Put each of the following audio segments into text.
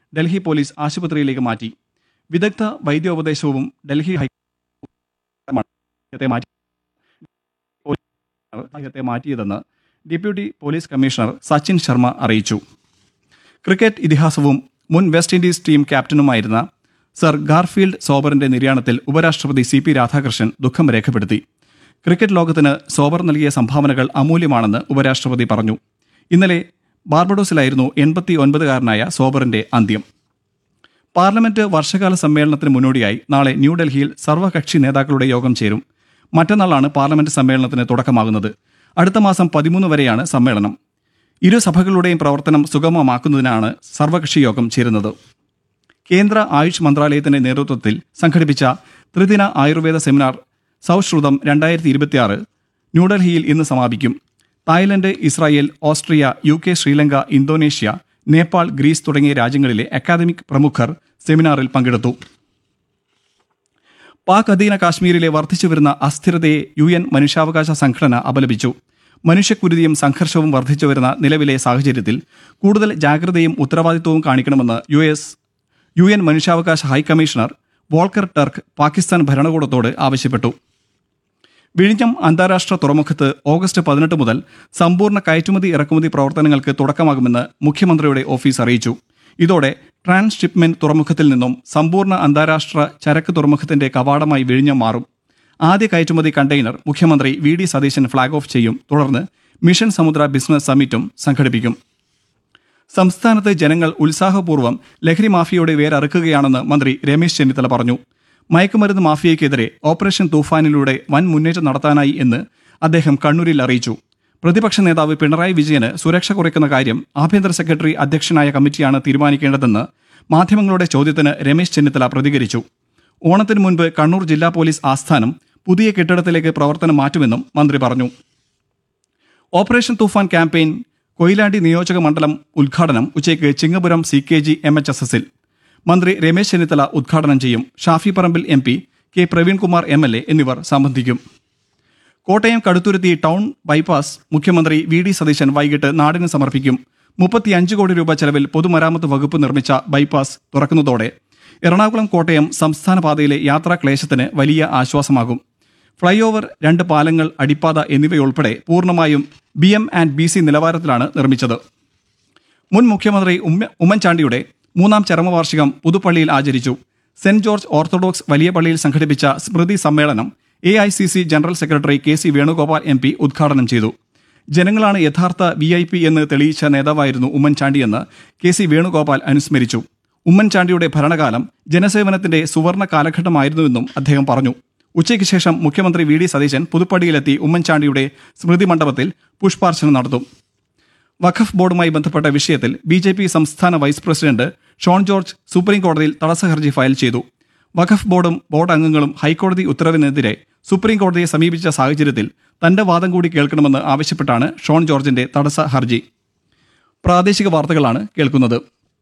Delhi police ആശുപത്രിയിലേക്ക് മാറ്റി വിദഗ്ധ വൈദ്യോപദേശവും ഡൽഹി ഹൈ അദ്ദേഹത്തെ മാറ്റി അദ്ദേഹത്തെ മാറ്റിയതെന്ന് deputy police commissioner Sachin Sharma അറിയിച്ചു ക്രിക്കറ്റ് ഇതിഹാസവും മുൻ വെസ്റ്റ് ഇൻഡീസ് ടീം ക്യാപ്റ്റനുമായിരുന്ന സർ ഗാർഫീൽഡ് സോബറിന്റെ നിര്യാണത്തിൽ ഉപരാഷ്ട്രപതി സി പി രാധാകൃഷ്ണൻ ദുഃഖം രേഖപ്പെടുത്തി ക്രിക്കറ്റ് ലോകത്തിന് സോബർ നൽകിയ സംഭാവനകൾ അമൂല്യമാണെന്ന് ഉപരാഷ്ട്രപതി പറഞ്ഞു ഇന്നലെ ബാർബഡോസിലായിരുന്നു എൺപത്തി ഒൻപതുകാരനായ സോബറിന്റെ അന്ത്യം പാർലമെന്റ് വർഷകാല സമ്മേളനത്തിന് മുന്നോടിയായി നാളെ ന്യൂഡൽഹിയിൽ സർവകക്ഷി നേതാക്കളുടെ യോഗം ചേരും മറ്റന്നാളാണ് പാർലമെന്റ് സമ്മേളനത്തിന് തുടക്കമാകുന്നത് അടുത്ത മാസം പതിമൂന്ന് വരെയാണ് സമ്മേളനം ഇരു സഭകളുടെയും പ്രവർത്തനം സുഗമമാക്കുന്നതിനാണ് സർവകക്ഷി യോഗം ചേരുന്നത് കേന്ദ്ര ആയുഷ് മന്ത്രാലയത്തിന്റെ നേതൃത്വത്തിൽ സംഘടിപ്പിച്ച ത്രിദിന ആയുർവേദ സെമിനാർ സൗശ്രുതം രണ്ടായിരത്തി ഇരുപത്തിയാറ് ന്യൂഡൽഹിയിൽ ഇന്ന് സമാപിക്കും Thailand Israel Austria U K Sri Lanka Indonesia Nepal Greece തുടങ്ങിയ രാജ്യങ്ങളിലെ അക്കാദമിക് പ്രമുഖർ സെമിനാറിൽ പങ്കെടുത്തു പാക് അധീന കാശ്മീരിലെ വർദ്ധിച്ചുവരുന്ന അസ്ഥിരതയെ യു എൻ മനുഷ്യാവകാശ സംഘടന അപലപിച്ചു മനുഷ്യക്കുരുതിയും സംഘർഷവും വർദ്ധിച്ചുവരുന്ന നിലവിലെ സാഹചര്യത്തിൽ കൂടുതൽ ജാഗ്രതയും ഉത്തരവാദിത്വവും കാണിക്കണമെന്ന് യു എസ് യു എൻ മനുഷ്യാവകാശ ഹൈക്കമ്മീഷണർ വോൾക്കർ ടർക്ക് പാകിസ്ഥാൻ ഭരണകൂടത്തോട് ആവശ്യപ്പെട്ടു വിഴിഞ്ഞം അന്താരാഷ്ട്ര തുറമുഖത്ത് ഓഗസ്റ്റ് പതിനെട്ട് മുതൽ സമ്പൂർണ്ണ കയറ്റുമതി ഇറക്കുമതി പ്രവർത്തനങ്ങൾക്ക് തുടക്കമാകുമെന്ന് മുഖ്യമന്ത്രിയുടെ ഓഫീസ് അറിയിച്ചു ഇതോടെ ട്രാൻസ്ഷിപ്മെന്റ് തുറമുഖത്തിൽ നിന്നും സമ്പൂർണ്ണ അന്താരാഷ്ട്ര ചരക്ക് തുറമുഖത്തിന്റെ കവാടമായി വിഴിഞ്ഞം മാറും ആദ്യ കയറ്റുമതി കണ്ടെയ്നർ മുഖ്യമന്ത്രി V D Satheesan flag off ചെയ്യും തുടർന്ന് മിഷൻ സമുദ്ര ബിസിനസ് സമ്മിറ്റും സംഘടിപ്പിക്കും സംസ്ഥാനത്ത് ജനങ്ങൾ ഉത്സാഹപൂർവ്വം ലഹരി മാഫിയയുടെ വേരറുക്കുകയാണെന്ന് മന്ത്രി രമേശ് ചെന്നിത്തല പറഞ്ഞു മയക്കുമരുന്ന് മാഫിയയ്ക്കെതിരെ ഓപ്പറേഷൻ തൂഫാനിലൂടെ വൻ മുന്നേറ്റം നടത്താനായി എന്ന് അദ്ദേഹം കണ്ണൂരിൽ അറിയിച്ചു പ്രതിപക്ഷ നേതാവ് പിണറായി വിജയന് സുരക്ഷ കുറയ്ക്കുന്ന കാര്യം ആഭ്യന്തര സെക്രട്ടറി അധ്യക്ഷനായ കമ്മിറ്റിയാണ് തീരുമാനിക്കേണ്ടതെന്ന് മാധ്യമങ്ങളുടെ ചോദ്യത്തിന് രമേശ് ചെന്നിത്തല പ്രതികരിച്ചു ഓണത്തിന് മുൻപ് കണ്ണൂർ ജില്ലാ പോലീസ് ആസ്ഥാനം പുതിയ കെട്ടിടത്തിലേക്ക് പ്രവർത്തനം മാറ്റുമെന്നും മന്ത്രി പറഞ്ഞു ഓപ്പറേഷൻ തൂഫാൻ ക്യാമ്പയിൻ കൊയിലാണ്ടി നിയോജക മണ്ഡലം ഉദ്ഘാടനം ഉച്ചയ്ക്ക് Chingapuram C K G M H S എസിൽ മന്ത്രി രമേശ് ചെന്നിത്തല ഉദ്ഘാടനം ചെയ്യും Shafi Parambil M P K Praveenkumar M L A എന്നിവർ സംബന്ധിക്കും കോട്ടയം കടുത്തുരുത്തി ടൗൺ ബൈപ്പാസ് മുഖ്യമന്ത്രി വി ഡി സതീശൻ വൈകിട്ട് നാടിന് സമർപ്പിക്കും മുപ്പത്തിയഞ്ച് കോടി രൂപ ചെലവിൽ പൊതുമരാമത്ത് വകുപ്പ് നിർമ്മിച്ച ബൈപ്പാസ് തുറക്കുന്നതോടെ എറണാകുളം കോട്ടയം സംസ്ഥാന പാതയിലെ യാത്രാ ക്ലേശത്തിന് വലിയ ആശ്വാസമാകും ഫ്ളൈ ഓവർ രണ്ട് പാലങ്ങൾ അടിപ്പാത എന്നിവയുൾപ്പെടെ പൂർണ്ണമായും B M and B C നിലവാരത്തിലാണ് നിർമ്മിച്ചത് മുൻ മുഖ്യമന്ത്രി ഉമ്മ ഉമ്മൻചാണ്ടിയുടെ മൂന്നാം ചരമവാർഷികം പുതുപ്പള്ളിയിൽ ആചരിച്ചു സെന്റ് ജോർജ് ഓർത്തഡോക്സ് വലിയ പള്ളിയിൽ സംഘടിപ്പിച്ച സ്മൃതി സമ്മേളനം A I C C general secretary K C Venugopal M P ഉദ്ഘാടനം ചെയ്തു ജനങ്ങളാണ് യഥാർത്ഥ വി ഐ പി എന്ന് തെളിയിച്ച നേതാവായിരുന്നു ഉമ്മൻചാണ്ടിയെന്ന് കെ സി വേണുഗോപാൽ അനുസ്മരിച്ചു ഉമ്മൻചാണ്ടിയുടെ ഭരണകാലം ജനസേവനത്തിന്റെ സുവർണ കാലഘട്ടമായിരുന്നുവെന്നും അദ്ദേഹം പറഞ്ഞു ഉച്ചയ്ക്ക് ശേഷം മുഖ്യമന്ത്രി വി ഡി സതീശൻ പുതുപ്പള്ളിയിലെത്തി ഉമ്മൻചാണ്ടിയുടെ സ്മൃതി മണ്ഡപത്തിൽ പുഷ്പാർച്ചന നടത്തും വഖഫ് ബോർഡുമായി ബന്ധപ്പെട്ട വിഷയത്തിൽ ബി ജെ പി സംസ്ഥാന vice president Shone George supreme കോടതിയിൽ തടസ്സ ഹർജി ഫയൽ ചെയ്തു വഖഫ് ബോർഡും ബോർഡ് അംഗങ്ങളും ഹൈക്കോടതി ഉത്തരവിനെതിരെ സുപ്രീം കോടതിയെ സമീപിച്ച സാഹചര്യത്തിൽ തന്റെ വാദം കൂടി കേൾക്കണമെന്ന് ആവശ്യപ്പെട്ടാണ് ഷോൺ ജോർജിന്റെ തടസ്സ ഹർജി പ്രാദേശിക വാർത്തകളാണ് കേൾക്കുന്നത്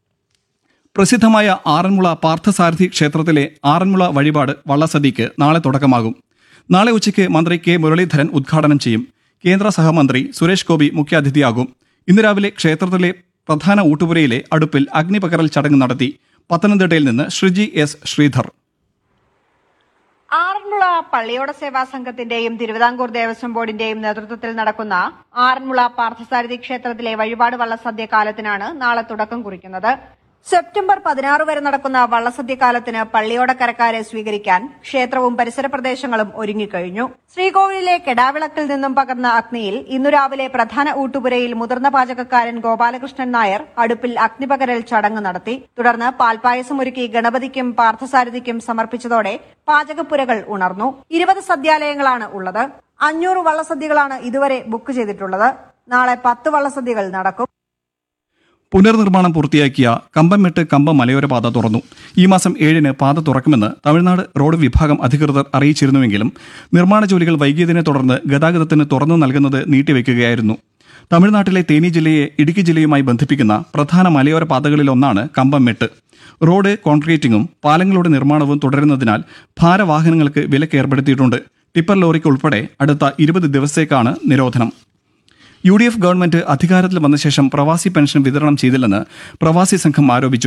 പ്രസിദ്ധമായ ആറന്മുള പാർത്ഥസാരഥി ക്ഷേത്രത്തിലെ ആറന്മുള വഴിപാട് വള്ളസദ്യയ്ക്ക് നാളെ തുടക്കമാകും നാളെ ഉച്ചയ്ക്ക് മന്ത്രി കെ മുരളീധരൻ ഉദ്ഘാടനം ചെയ്യും കേന്ദ്ര സഹമന്ത്രി സുരേഷ് ഗോപി മുഖ്യാതിഥിയാകും ഇന്ന് രാവിലെ ക്ഷേത്രത്തിലെ പ്രധാന ഊട്ടുപുരയിലെ അടുപ്പിൽ അഗ്നിപകരൽ ചടങ്ങ് നടത്തി പത്തനംതിട്ടയിൽ നിന്ന് ശ്രീജി എസ് ശ്രീധർ ആറന്മുള പള്ളിയോട സേവാ സംഘത്തിന്റെയും തിരുവിതാംകൂർ ദേവസ്വം ബോർഡിന്റെയും നേതൃത്വത്തിൽ നടക്കുന്ന ആറന്മുള പാർത്ഥസാരഥി ക്ഷേത്രത്തിലെ വഴിപാട് വള്ളസദ്യ കാലത്തിനാണ് നാളെ തുടക്കം കുറിക്കുന്നത് സെപ്റ്റംബർ പതിനാറ് വരെ നടക്കുന്ന വള്ളസദ്യ കാലത്തിന് പള്ളിയോടക്കരക്കാരെ സ്വീകരിക്കാൻ ക്ഷേത്രവും പരിസര പ്രദേശങ്ങളും ഒരുങ്ങിക്കഴിഞ്ഞു ശ്രീകോവിലിലെ കെടാവിളക്കിൽ നിന്നും പകർന്ന അഗ്നിയിൽ ഇന്നു രാവിലെ പ്രധാന ഊട്ടുപുരയിൽ മുതിർന്ന പാചകക്കാരൻ ഗോപാലകൃഷ്ണൻ നായർ അടുപ്പിൽ അഗ്നിപകരൽ ചടങ്ങ് നടത്തി തുടർന്ന് പാൽപായസം ഒരുക്കി ഗണപതിക്കും പാർത്ഥസാരഥിക്കും സമർപ്പിച്ചതോടെ പാചകപ്പുരകൾ ഉണർന്നു ഇരുപത് സദ്യാലയങ്ങളാണ് ഉള്ളത് അഞ്ഞൂറ് വള്ളസദ്യകളാണ് ഇതുവരെ ബുക്ക് ചെയ്തിട്ടുള്ളത് നാളെ പത്ത് വള്ളസദ്യകൾ നടക്കും പുനർനിർമ്മാണം പൂർത്തിയാക്കിയ കമ്പംമെട്ട് കമ്പം മലയോര പാത തുറന്നു ഈ മാസം ഏഴിന് പാത തുറക്കുമെന്ന് തമിഴ്നാട് റോഡ് വിഭാഗം അധികൃതർ അറിയിച്ചിരുന്നുവെങ്കിലും നിർമ്മാണ ജോലികൾ വൈകിയതിനെ തുടർന്ന് ഗതാഗതത്തിന് തുറന്നു നൽകുന്നത് നീട്ടിവെക്കുകയായിരുന്നു തമിഴ്നാട്ടിലെ തേനി ജില്ലയെ ഇടുക്കി ജില്ലയുമായി ബന്ധിപ്പിക്കുന്ന പ്രധാന മലയോര പാതകളിലൊന്നാണ് കമ്പംമെട്ട് റോഡ് കോൺക്രീറ്റിംഗും പാലങ്ങളുടെ നിർമ്മാണവും തുടരുന്നതിനാൽ ഭാരവാഹനങ്ങൾക്ക് വിലക്ക് ഏർപ്പെടുത്തിയിട്ടുണ്ട് ടിപ്പർ ലോറിക്ക് ഉൾപ്പെടെ അടുത്ത ഇരുപത് ദിവസത്തേക്കാണ് നിരോധനം യു ഡി എഫ് ഗവൺമെന്റ് അധികാരത്തിൽ വന്ന ശേഷം പ്രവാസി പെൻഷൻ വിതരണം ചെയ്തില്ലെന്ന് പ്രവാസി സംഘം ആരോപിച്ചു